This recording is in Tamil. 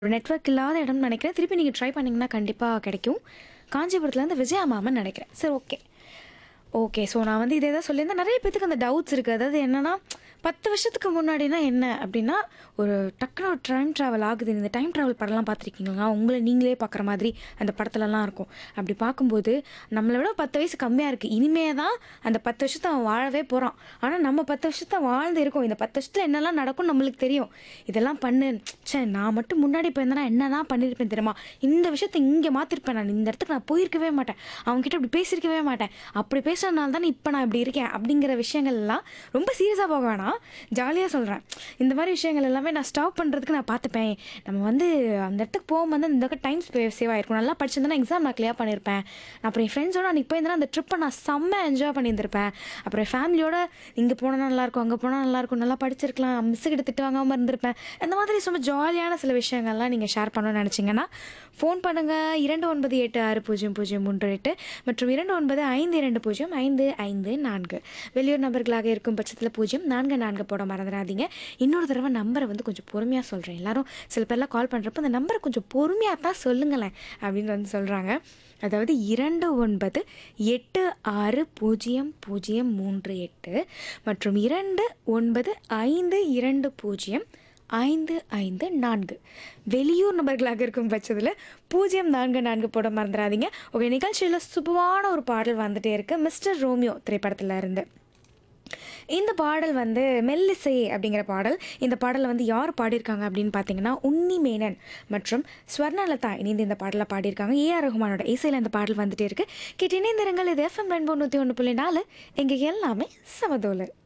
ஒரு நெட்வொர்க் இல்லாத இடம்னு நினைக்கிறேன் திருப்பி நீங்கள் ட்ரை பண்ணிங்கன்னா கண்டிப்பாக கிடைக்கும் காஞ்சிபுரத்துலேருந்து விஜயா மாமன் நினைக்கிறேன் சரி ஓகே ஓகே ஸோ நான் வந்து இதே தான் சொல்லியிருந்தேன் நிறைய பேத்துக்கு அந்த டவுட்ஸ் இருக்குது அதாவது என்னென்னா பத்து வருஷத்துக்கு முன்னாடினா என்ன அப்படின்னா ஒரு டக்குனு ஒரு டைம் ட்ராவல் ஆகுது இந்த டைம் ட்ராவல் படம்லாம் பார்த்துருக்கீங்களா உங்களை நீங்களே பார்க்குற மாதிரி அந்த படத்துலலாம் இருக்கும் அப்படி பார்க்கும்போது நம்மளை விட பத்து வயசு கம்மியாக இருக்குது இனிமே தான் அந்த பத்து வருஷத்தை அவன் வாழவே போகிறான் ஆனால் நம்ம பத்து வருஷத்தை வாழ்ந்து இருக்கோம் இந்த பத்து வருஷத்தில் என்னெல்லாம் நடக்கும் நம்மளுக்கு தெரியும் இதெல்லாம் பண்ணு ச்சே நான் மட்டும் முன்னாடி போயிருந்தேன்னா என்ன தான் பண்ணியிருப்பேன் தெரியுமா இந்த விஷயத்தை இங்கே மாற்றிருப்பேன் நான் இந்த இடத்துக்கு நான் போயிருக்கவே மாட்டேன் அவங்ககிட்ட இப்படி பேசியிருக்கவே மாட்டேன் அப்படி பேசுறதுனால தான் இப்போ நான் இப்படி இருக்கேன் அப்படிங்கிற விஷயங்கள் எல்லாம் ரொம்ப சீரியஸாக போக வேணாம் ஜாலியாக சொல்கிறேன் இந்த மாதிரி விஷயங்கள் எல்லாமே நான் ஸ்டாப் பண்ணுறதுக்கு நான் பார்த்துப்பேன் நம்ம வந்து அந்த இடத்துக்கு போகும்போது இந்த டைம் சேவ் ஆயிருக்கும் நல்லா படிச்சிருந்தேன்னா எக்ஸாம் நான் கிளியர் பண்ணியிருப்பேன் அப்புறம் என் ஃப்ரெண்ட்ஸோட அன்றைக்கி போயிருந்தேன்னா அந்த ட்ரிப்பை நான் செம்ம என்ஜாய் பண்ணியிருந்திருப்பேன் அப்புறம் ஃபேமிலியோட இங்கே போனால் நல்லாயிருக்கும் அங்கே போனால் நல்லாயிருக்கும் நல்லா படிச்சிருக்கலாம் மிஸ் கிட்ட திட்டு வாங்காமல் இருந்திருப்பேன் இந்த மாதிரி ரொம்ப ஜாலியான சில விஷயங்கள்லாம் நீங்கள் ஷேர் பண்ணணும்னு நினச்சிங்கன்னா ஃபோன் பண்ணுங்கள் இரண்டு ஒன்பது எட்டு ஆறு பூஜ்ஜியம் பூஜ்ஜியம் மூன்று எட்டு மற்றும் இரண்டு ஒன்பது ஐந்து இரண்டு பூஜ்ஜியம் ஐந்து ஐந்து நான்கு வெளியூர் நபர்களாக இருக்கும் பட்சத்தில் பூஜ்ஜியம் நான்கு நான்கு போட மறந்துடாதீங்க இன்னொரு தடவை நம்பரை வந்து கொஞ்சம் பொறுமையாக சொல்கிறேன் எல்லாரும் சில பேர்லாம் கால் பண்ணுறப்ப அந்த நம்பரை கொஞ்சம் பொறுமையாக தான் சொல்லுங்களேன் அப்படின்னு வந்து சொல்கிறாங்க அதாவது இரண்டு ஒன்பது எட்டு ஆறு பூஜ்ஜியம் பூஜ்ஜியம் மூன்று எட்டு மற்றும் இரண்டு ஒன்பது ஐந்து இரண்டு பூஜ்ஜியம் ஐந்து ஐந்து நான்கு வெளியூர் நபர்களாக இருக்கும் பட்சத்தில் பூஜ்ஜியம் நான்கு நான்கு போட மறந்துடாதீங்க ஓகே நிகழ்ச்சியில் சுபமான ஒரு பாடல் வந்துட்டே இருக்கு மிஸ்டர் ரோமியோ திரைப்படத்தில் இருந்து இந்த பாடல் வந்து மெல்லிசை அப்படிங்கிற பாடல் இந்த பாடலை வந்து யார் பாடியிருக்காங்க அப்படின்னு பார்த்தீங்கன்னா உன்னி மேனன் மற்றும் ஸ்வர்ணலதா இணைந்து இந்த பாடலை பாடியிருக்காங்க ஏஆர் ரஹ்மானோட இசையில் இந்த பாடல் வந்துட்டே இருக்கு கேட்டு இணைந்திருங்கள் இது எஃப்எம் ரெண்டு நூற்றி ஒன்று புள்ளி நாலு எங்கே எல்லாமே சமதோலு